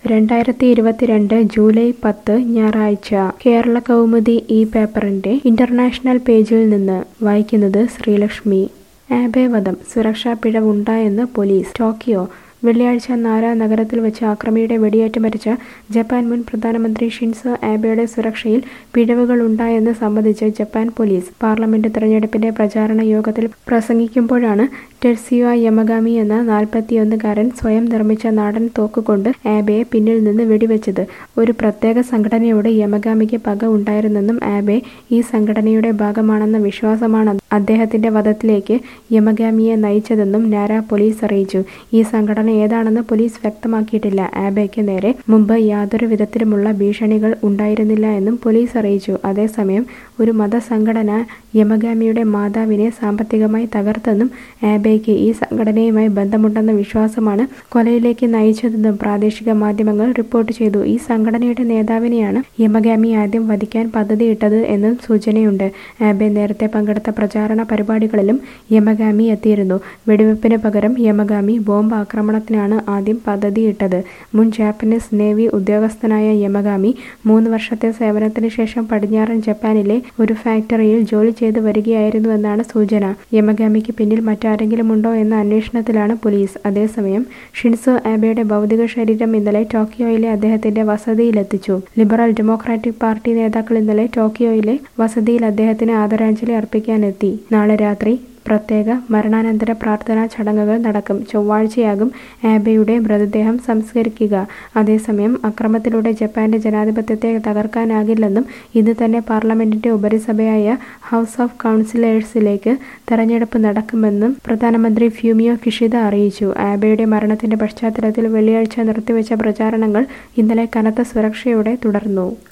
രണ്ടായിരത്തി ഇരുപത്തിരണ്ട് ജൂലൈ പത്ത് ഞായറാഴ്ച കേരള കൗമുദി ഈ പേപ്പറിന്റെ ഇന്റർനാഷണൽ പേജിൽ നിന്ന് വായിക്കുന്നത് ശ്രീലക്ഷ്മി ആബെ വധം സുരക്ഷാ പിഴവുണ്ടായെന്ന് പോലീസ് ടോക്കിയോ വെള്ളിയാഴ്ച നാര നഗരത്തിൽ വെച്ച് ആക്രമിയുടെ വെടിയേറ്റ് മരിച്ച ജപ്പാൻ മുൻ പ്രധാനമന്ത്രി ഷിൻസോ ആബെയുടെ സുരക്ഷയിൽ പിഴവുകൾ ഉണ്ടായെന്ന് സംബന്ധിച്ച് ജപ്പാൻ പോലീസ് പാർലമെന്റ് തെരഞ്ഞെടുപ്പിന്റെ പ്രചാരണ യോഗത്തിൽ പ്രസംഗിക്കുമ്പോഴാണ് ടെർസിയോ യമഗാമി എന്ന നാൽപ്പത്തിയൊന്നുകാരൻ സ്വയം നിർമ്മിച്ച നാടൻ തോക്കുകൊണ്ട് ആബെയെ പിന്നിൽ നിന്ന് വെടിവെച്ചത് ഒരു പ്രത്യേക സംഘടനയോട് യമഗാമിക്ക് പക ഉണ്ടായിരുന്നെന്നും ആബെ ഈ സംഘടനയുടെ ഭാഗമാണെന്ന വിശ്വാസമാണ് അദ്ദേഹത്തിന്റെ വധത്തിലേക്ക് യമഗാമിയെ നയിച്ചതെന്നും നാര പോലീസ് അറിയിച്ചു ഈ സംഘടന ഏതാണെന്ന് പോലീസ് വ്യക്തമാക്കിയിട്ടില്ല ആബെയ്ക്ക് നേരെ മുമ്പ് യാതൊരു വിധത്തിലുമുള്ള ഭീഷണികൾ ഉണ്ടായിരുന്നില്ല എന്നും പോലീസ് അറിയിച്ചു അതേസമയം ഒരു മതസംഘടന യമഗാമിയുടെ മാതാവിനെ സാമ്പത്തികമായി തകർത്തെന്നും ആബെയ്ക്ക് ഈ സംഘടനയുമായി ബന്ധമുണ്ടെന്ന വിശ്വാസമാണ് കൊലയിലേക്ക് നയിച്ചതെന്നും പ്രാദേശിക മാധ്യമങ്ങൾ റിപ്പോർട്ട് ചെയ്തു ഈ സംഘടനയുടെ നേതാവിനെയാണ് യമഗാമി ആദ്യം വധിക്കാൻ പദ്ധതിയിട്ടത് എന്നും സൂചനയുണ്ട് ആബെ നേരത്തെ പങ്കെടുത്ത പ്രചാരണ പരിപാടികളിലും യമഗാമി എത്തിയിരുന്നു വെടിവെപ്പിന് പകരം യമഗാമി ബോംബ് ആക്രമണത്തിനാണ് ആദ്യം പദ്ധതിയിട്ടത് മുൻ ജാപ്പനീസ് നേവി ഉദ്യോഗസ്ഥനായ യമഗാമി മൂന്ന് വർഷത്തെ സേവനത്തിന് ശേഷം പടിഞ്ഞാറൻ ജപ്പാനിലെ ഒരു ഫാക്ടറിയിൽ ജോലി ചെയ്തു വരികയായിരുന്നുവെന്നാണ് സൂചന യമഗാമിക്ക് പിന്നിൽ മറ്റാരെങ്കിലും ഉണ്ടോ എന്ന അന്വേഷണത്തിലാണ് പോലീസ് അതേസമയം ഷിൻസോ ആബെയുടെ ഭൗതിക ശരീരം ഇന്നലെ ടോക്കിയോയിലെ അദ്ദേഹത്തിന്റെ വസതിയിലെത്തിച്ചു ലിബറൽ ഡെമോക്രാറ്റിക് പാർട്ടി നേതാക്കൾ ഇന്നലെ ടോക്കിയോയിലെ വസതിയിൽ അദ്ദേഹത്തിന് ആദരാഞ്ജലി അർപ്പിക്കാനെത്തി നാളെ രാത്രി പ്രത്യേക മരണാനന്തര പ്രാർത്ഥനാ ചടങ്ങുകൾ നടക്കും ചൊവ്വാഴ്ചയാകും ആബെയുടെ മൃതദേഹം സംസ്കരിക്കുക അതേസമയം അക്രമത്തിലൂടെ ജപ്പാന്റെ ജനാധിപത്യത്തെ തകർക്കാനാകില്ലെന്നും ഇന്ന് തന്നെ പാർലമെന്റിന്റെ ഉപരിസഭയായ ഹൗസ് ഓഫ് കൗൺസിലേഴ്സിലേക്ക് തെരഞ്ഞെടുപ്പ് നടക്കുമെന്നും പ്രധാനമന്ത്രി ഫ്യൂമിയോ കിഷിദ അറിയിച്ചു ആബെയുടെ മരണത്തിന്റെ പശ്ചാത്തലത്തിൽ വെള്ളിയാഴ്ച നിർത്തിവെച്ച പ്രചാരണങ്ങൾ ഇന്നലെ കനത്ത സുരക്ഷയോടെ തുടർന്നു